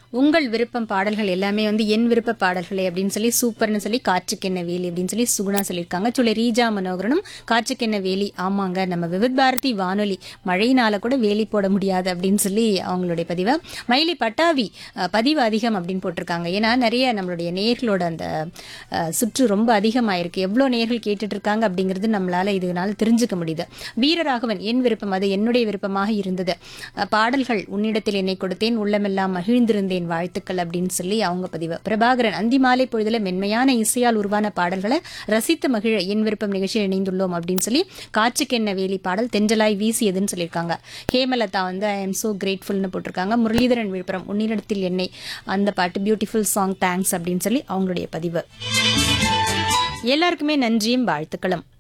உங்கள் விருப்பம் பாடல்கள் எல்லாமே வந்து என் விருப்ப பாடல்களே அப்படின்னு சொல்லி சூப்பர்னு சொல்லி காற்றுக்கென்ன வேலி அப்படின்னு சொல்லி சுகுணா சொல்லியிருக்காங்க சொல்லி ரீஜா மனோகரனும் காற்றுக்கென்ன வேலி ஆமாங்க நம்ம விவித் பாரதி வானொலி மழையினால கூட வேலி போட முடியாது அப்படின்னு சொல்லி அவங்களுடைய பதிவை மயிலி பட்டாவி அஹ், பதிவு அதிகம் அப்படின்னு போட்டிருக்காங்க ஏன்னா நிறைய நம்மளுடைய நேர்களோட அந்த அஹ், சுற்று ரொம்ப அதிகமாயிருக்கு எவ்வளோ நேர்கள் கேட்டுட்டு இருக்காங்க அப்படிங்கிறது நம்மளால இதனால தெரிஞ்சுக்க முடியுது வீரராகவன் என் விருப்பம் அது என்னுடைய விருப்பமாக இருந்தது அஹ், பாடல்கள் உன்னிடத்தில் என்னை கொடுத்தேன் உள்ளமெல்லாம் மகிழ்ந்திருந்தேன் வாழ்த்துக்கள் அப்படின்னு சொல்லி அவங்க பதிவு பிரபாகரன் அந்தி மாலை பொழுதுல மென்மையான இசையால் உருவான பாடல்களை ரசித்து மகிழ என் விருப்பம் நிகழ்ச்சியில் இணைந்துள்ளோம் அப்படின்னு சொல்லி காற்றுக்கென்ன வேலி பாடல் தென்றலாய் வீசியதுன்னு சொல்லியிருக்காங்க ஹேமலதா வந்து ஐ எம் சோ கிரேட்ஃபுல்னு போட்டிருக்காங்க முரளிதரன் விழுப்புரம் உன்னிடத்தில் என்னை அந்த பாட்டு பியூட்டிஃபுல் சாங் தேங்க்ஸ் அப்படின்னு சொல்லி அவங்களுடைய பதிவு எல்லாருக்குமே நன்றியும் வாழ்த்துக்களும்